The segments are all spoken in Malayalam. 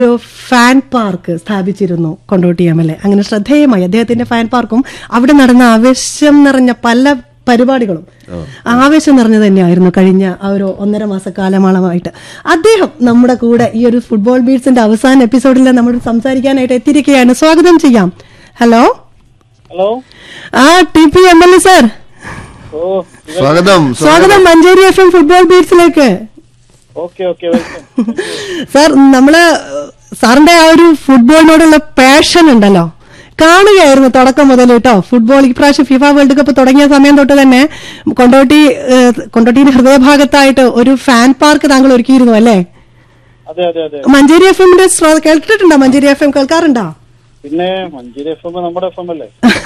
ഒരു ഫാൻ പാർക്ക് സ്ഥാപിച്ചിരുന്നു കൊണ്ടോട്ടി എം എൽ എ അങ്ങനെ ശ്രദ്ധേയമായി അദ്ദേഹത്തിന്റെ ഫാൻ പാർക്കും അവിടെ നടന്ന ആവേശം നിറഞ്ഞ പല പരിപാടികളും ആവേശം നിറഞ്ഞു തന്നെയായിരുന്നു കഴിഞ്ഞ ആ ഒരു ഒന്നര മാസക്കാലമാളമായിട്ട് അദ്ദേഹം നമ്മുടെ കൂടെ ഈ ഒരു ഫുട്ബോൾ ബീഡ്സിന്റെ അവസാന എപ്പിസോഡിൽ നമ്മൾ സംസാരിക്കാനായിട്ട് എത്തിയിരിക്കുകയാണ് സ്വാഗതം ചെയ്യാം ഹലോ ഹലോ ആ T P M L A sir ഓ സ്വാഗതം സ്വാഗതം മഞ്ചേരി എഫ് എം ഫുട്ബോൾ ബീഡ്സിലേക്ക് ഓക്കെ ഓക്കെ വെൽക്കം സാർ നമ്മള് സാറിന്റെ ആ ഒരു ഫുട്ബോളിനോടുള്ള പാഷൻ ഉണ്ടല്ലോ കാണുകയായിരുന്നു തുടക്കം മുതൽ കേട്ടോ ഫുട്ബോൾ ഇപ്രാവശ്യം ഫിഫ വേൾഡ് കപ്പ് തുടങ്ങിയ സമയം തൊട്ട് തന്നെ കൊണ്ടോട്ടി ഏഹ്, കൊണ്ടോട്ടിയുടെ ഹൃദയഭാഗത്തായിട്ട് ഒരു ഫാൻ പാർക്ക് താങ്കൾ ഒരുക്കിയിരുന്നു അല്ലേ അതെ അതെ അതെ മഞ്ചേരി എഫ് എമ്മിന്റെ കേട്ടിട്ടുണ്ടോ മഞ്ചേരി എഫ് എം കേൾക്കാറുണ്ടോ പിന്നെ മഞ്ചേരി എഫ് എം നമ്മുടെ എഫ് എം അല്ലേ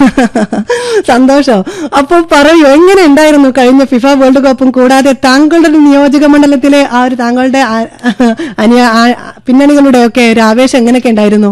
സന്തോഷം അപ്പൊ പറയൂ എങ്ങനെ ഉണ്ടായിരുന്നു കഴിഞ്ഞ ഫിഫ വേൾഡ് കപ്പും കൂടാതെ താങ്കളുടെ ഒരു നിയോജക മണ്ഡലത്തിലെ ആ ഒരു താങ്കളുടെ ആ- അനിയ ആ- പിന്നണികളുടെ ഒക്കെ ഒരു ആവേശം എങ്ങനെയൊക്കെ ഉണ്ടായിരുന്നു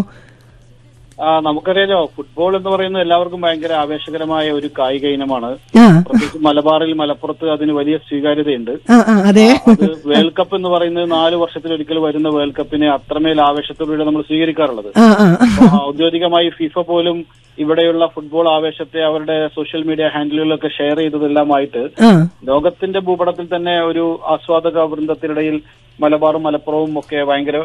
ആ നമുക്കറിയാലോ ഫുട്ബോൾ എന്ന് പറയുന്നത് എല്ലാവർക്കും ഭയങ്കര ആവേശകരമായ ഒരു കായിക ഇനമാണ് ആ പ്രത്യേകിച്ച് മലബാറിൽ മലപ്പുറത്ത് അതിന് വലിയ സ്വീകാര്യതയുണ്ട് ആ ആ അതെ അത് വേൾഡ് കപ്പ് എന്ന് പറയുന്നത് നാല് വർഷത്തിൽ ഒരിക്കൽ വരുന്ന വേൾഡ് കപ്പിനെ അത്രമേൽ ആവേശത്തോടെ നമ്മൾ സ്വീകരിക്കാറുള്ളത് ആ ആ അപ്പൊ ഔദ്യോഗികമായി ഫിഫ പോലും ഇവിടെയുള്ള ഫുട്ബോൾ ആവേശത്തെ അവരുടെ സോഷ്യൽ മീഡിയ ഹാൻഡിലുകളിലൊക്കെ ഷെയർ ചെയ്തതെല്ലാമായിട്ട് ആ ലോകത്തിന്റെ ഭൂപടത്തിൽ തന്നെ ഒരു ആസ്വാദക വൃന്ദത്തിനിടയിൽ മലബാറും മലപ്പുറവും ഒക്കെ ഭയങ്കര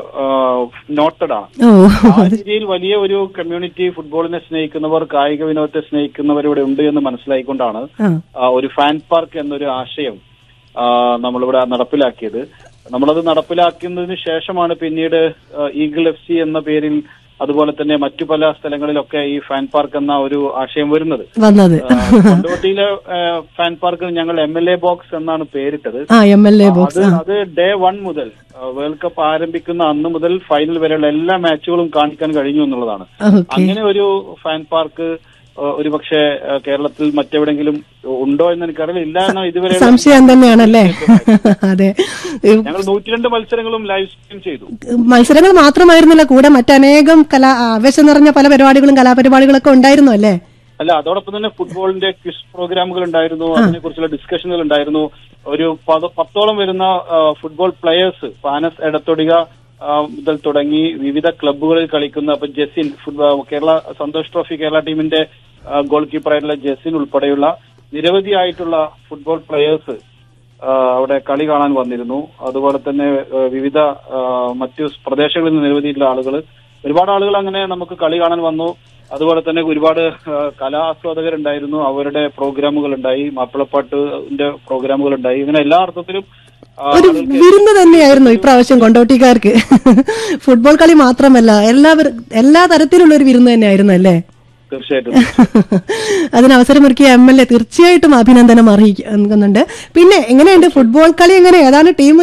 നോട്ടഡ് ആണ് ഓ ആ രീതിയിൽ വലിയ ഒരു കമ്മ്യൂണിറ്റി ഫുട്ബോളിനെ സ്നേഹിക്കുന്നവർ കായിക വിനോദത്തെ സ്നേഹിക്കുന്നവർ ഇവിടെ ഉണ്ട് എന്ന് മനസ്സിലായിക്കൊണ്ടാണ് ആ ആ, ഒരു ഫാൻ പാർക്ക് എന്നൊരു ആശയം ആ, നമ്മളിവിടെ നടപ്പിലാക്കിയത് നമ്മളത് നടപ്പിലാക്കുന്നതിന് ശേഷമാണ് പിന്നീട് ആ, ഈഗിൾ എഫ് സി എന്ന പേരിൽ അതുപോലെ തന്നെ മറ്റു പല സ്ഥലങ്ങളിലൊക്കെ ഈ ഫാൻ പാർക്ക് എന്ന ഒരു ആശയം വരുന്നത് വന്നത് ആ, കൊണ്ടോട്ടിയിലെ ആ, ഫാൻ പാർക്ക് ഞങ്ങൾ എം എൽ എ ബോക്സ് എന്നാണ് പേരിട്ടത് ആ എം എൽ എ അത് ബോക്സ് ആ അത് ഡേ വൺ മുതൽ ആ, വേൾഡ് കപ്പ് ആരംഭിക്കുന്ന അന്ന് മുതൽ ഫൈനൽ വരെയുള്ള എല്ലാ മാച്ചുകളും കാണിക്കാൻ കഴിഞ്ഞു എന്നുള്ളതാണ് ഓക്കെ അങ്ങനെ ഒരു ഫാൻ പാർക്ക് ആ, ഒരുപക്ഷെ ആ, കേരളത്തിൽ മറ്റെവിടെങ്കിലും ഉണ്ടോ എന്ന് എനിക്കറിയില്ല ഇല്ല എന്ന് ഇതുവരെ സംശയം തന്നെയാണല്ലേ അതെ ഈ ഞങ്ങൾ നൂറ്റിരണ്ട് മത്സരങ്ങളും ലൈവ് സ്ട്രീം ചെയ്തു മത്സരങ്ങൾ മാത്രമായിരുന്നില്ല കൂടെ മറ്റനേകം കലാ ആവേശം നിറഞ്ഞ പല പരിപാടികളും കലാപരിപാടികളൊക്കെ ഉണ്ടായിരുന്നു അല്ലേ അല്ല അതോടൊപ്പം തന്നെ ഫുട്ബോളിന്റെ ക്വിസ് പ്രോഗ്രാമുകൾ ഉണ്ടായിരുന്നു അതിനെക്കുറിച്ചുള്ള ഡിസ്കഷനുകൾ ഉണ്ടായിരുന്നു ഒരു പത- പത്തോളം വരുന്ന ആ, ഫുട്ബോൾ പ്ലെയേഴ്സ് പാനസ് എടത്തൊടിക ആ, മുതൽ തുടങ്ങി വിവിധ ക്ലബ്ബുകളിൽ കളിക്കുന്ന അപ്പൊ ജെസിൻ ഫുട്ബോൾ കേരള സന്തോഷ് ട്രോഫി കേരള ടീമിന്റെ ആ, ഗോൾ കീപ്പറായിട്ടുള്ള ജെസിൻ ഉൾപ്പെടെയുള്ള നിരവധിയായിട്ടുള്ള ഫുട്ബോൾ പ്ലെയേഴ്സ് അവിടെ കളി കാണാൻ വന്നിരുന്നു അതുപോലെ തന്നെ ആ, വിവിധ ആ, മറ്റു പ്രദേശങ്ങളിൽ നിന്ന് നിരവധിയുള്ള ആളുകൾ ഒരുപാട് ആളുകൾ അങ്ങനെ നമുക്ക് കളി കാണാൻ വന്നു അതുപോലെ തന്നെ ഒരുപാട് ആ, കലാസ്വാദകരുണ്ടായിരുന്നു അവരുടെ പ്രോഗ്രാമുകൾ ഉണ്ടായി മാപ്പിളപ്പാട്ടിന്റെ പ്രോഗ്രാമുകൾ ഉണ്ടായി ഇങ്ങനെ എല്ലാ അർത്ഥത്തിലും ആ, ഒരു ആളുകൾക്ക് വിരുന്ന് തന്നെയായിരുന്നു ഇപ്രാവശ്യം കൊണ്ടോട്ടിക്കാർക്ക് ഫുട്ബോൾ കളി മാത്രമല്ല എല്ലാവരും എല്ലാ തരത്തിലുള്ള ഒരു വിരുന്ന് തന്നെയായിരുന്നു അല്ലേ തീർച്ചയായിട്ടും അതിന് അവസരമൊരുക്കിയ എം എൽ എ തീർച്ചയായിട്ടും അഭിനന്ദനം അറിയിക്കുന്നുണ്ട് പിന്നെ എങ്ങനെയുണ്ട് ഫുട്ബോൾ കളി എങ്ങനെ ഏതാണ് ടീം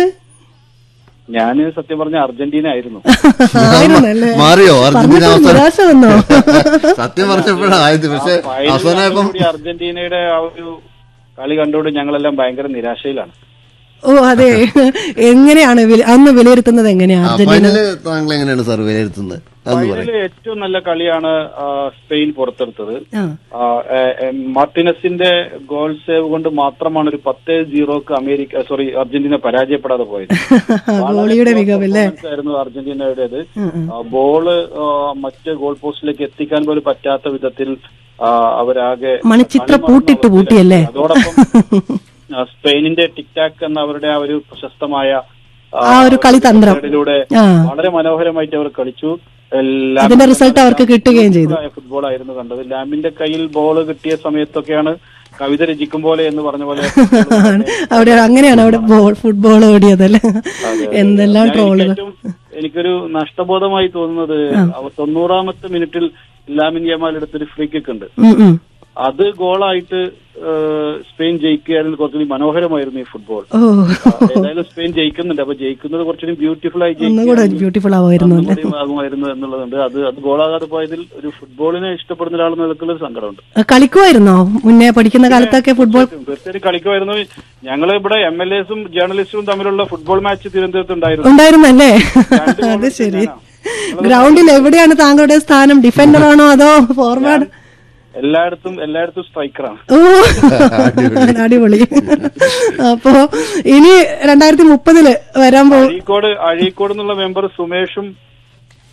ഞാൻ സത്യം പറഞ്ഞ അർജന്റീന ആയിരുന്നു ആയിരുന്നല്ലേ മാറിയോ അർജന്റീന പറഞ്ഞിട്ട് അവസാനം നിരാശ വന്നോ സത്യം പറഞ്ഞപ്പോഴാണ് ആയത് പക്ഷെ ഫൈനലിൽ അവസാനമായപ്പം കൂടി അർജന്റീനയുടെ ആ ഒരു കളി കണ്ടുകൊണ്ട് ഞങ്ങളെല്ലാം ഭയങ്കര നിരാശയിലാണ് ഓ അതെ എങ്ങനെയാണ് വില- അന്ന് വിലയിരുത്തുന്നത് എങ്ങനെയാ ആ, അർജന്റീന ഫൈനല് താങ്കൾ എങ്ങനെയാണ് സാർ വിലയിരുത്തുന്നത് അതൊന്ന് പറയും ഫൈനലിൽ ഏറ്റവും നല്ല കളിയാണ് ആ, സ്പെയിൻ പുറത്തെടുത്തത് ആ ആ, എ, എ, മാർട്ടിനസിന്റെ ഗോൾ സേവ് കൊണ്ട് മാത്രമാണ് ഒരു പത്ത് സീറോക്ക് അമേരിക്ക സോറി അർജന്റീന പരാജയപ്പെടാതെ പോയത് ഗോളിയുടെ മികവല്ലേ performance ആയിരുന്നു അർജന്റീനയുടേത് ആ, ബോള് ആ, മറ്റ് ഗോൾ പോസ്റ്റിലേക്ക് എത്തിക്കാൻ പോലും പറ്റാത്ത വിധത്തിൽ ആ, അവരാകെ മണിച്ചിത്ര കളി മറന്ന പൂട്ടിട്ട് പൂട്ടിയല്ലേ? അതോടൊപ്പം ആ, സ്പെയിനിന്റെ ടിക്ടാക്ക് എന്ന അവരുടെ ആ ഒരു പ്രശസ്തമായ ആ ഒരു കളിതന്ത്രം. കളിയിലൂടെ ആ. വളരെ മനോഹരമായിട്ട് അവർ കളിച്ചു എല്ലാം അതിന്റെ റിസൾട്ട് അവർക്ക് കിട്ടുകയും ചെയ്തു ഫുട്ബോൾ ആയിരുന്നു കണ്ടത് ലാമിന്റെ കയ്യിൽ ബോൾ കിട്ടിയ സമയത്തൊക്കെയാണ് കവിത രചിക്കും പോലെ എന്ന് പറഞ്ഞ പോലെ അവിടെ അങ്ങനെയാണ് അവിടെ ബോൾ ഫുട്ബോൾ ഓടിയതല്ലേ അതെ. എന്തെല്ലാം ഞാൻ ട്രോളുകൾ ഏറ്റവും എനിക്കൊരു നഷ്ടബോധമായി തോന്നുന്നത് അവർ തൊണ്ണൂറാമത്തെ മിനിറ്റിൽ ലാമിൻ യമാൽ എടുത്തൊരു ഫ്രീ കിക്ക് ഉണ്ട് ഉം, ഉം. അത് ഗോളായിട്ട് ഏഹ്, സ്പെയിൻ ജയിക്കുകയാണെങ്കിൽ കുറച്ചുകൂടി മനോഹരമായിരുന്നു ഈ ഫുട്ബോൾ ഓ ആ, ഏതായാലും സ്പെയിൻ ജയിക്കുന്നുണ്ട് അപ്പൊ ജയിക്കുന്നത് കുറച്ചുകൂടി ബ്യൂട്ടിഫുൾ ആയി ഒന്നുകൂടെ ബ്യൂട്ടിഫുൾ ആവുമായിരുന്നു അല്ലേ ജയിക്കും ആകുമായിരുന്നു എന്നുള്ളതുണ്ട് അത് അത് ഗോളാകാതെ പോയതിൽ ഒരു ഫുട്ബോളിനെ ഇഷ്ടപ്പെടുന്ന ഒരാൾ നിൽക്കുന്ന ഒരു സങ്കടമുണ്ട് ആ, കളിക്കുമായിരുന്നോ മുന്നേ പഠിക്കുന്ന കാലത്തൊക്കെ ഫുട്ബോൾ തീർച്ചയായിട്ടും കളിക്കുമായിരുന്നു ഞങ്ങൾ ഇവിടെ എം എൽ എസും ജേർണലിസ്റ്റും തമ്മിലുള്ള ഫുട്ബോൾ മാച്ച് തിരുവനന്തപുരത്ത് ഉണ്ടായിരുന്നു ഉണ്ടായിരുന്നല്ലേ രണ്ട് goal അത് ശരി ഞാനാ. ഗ്രൗണ്ടിൽ എവിടെയാണ് താങ്കളുടെ സ്ഥാനം ഡിഫൻഡർ ആണോ അതോ ഫോർവേഡ് എല്ലായിടത്തും എല്ലായിടത്തും സ്ട്രൈക്കറാണ് ഓ അടിപൊളി അപ്പോ ഇനി രണ്ടായിരത്തി മുപ്പതില് വരാൻ പോ അഴീക്കോട് അഴീക്കോട് എന്നുള്ള മെമ്പർ സുമേഷും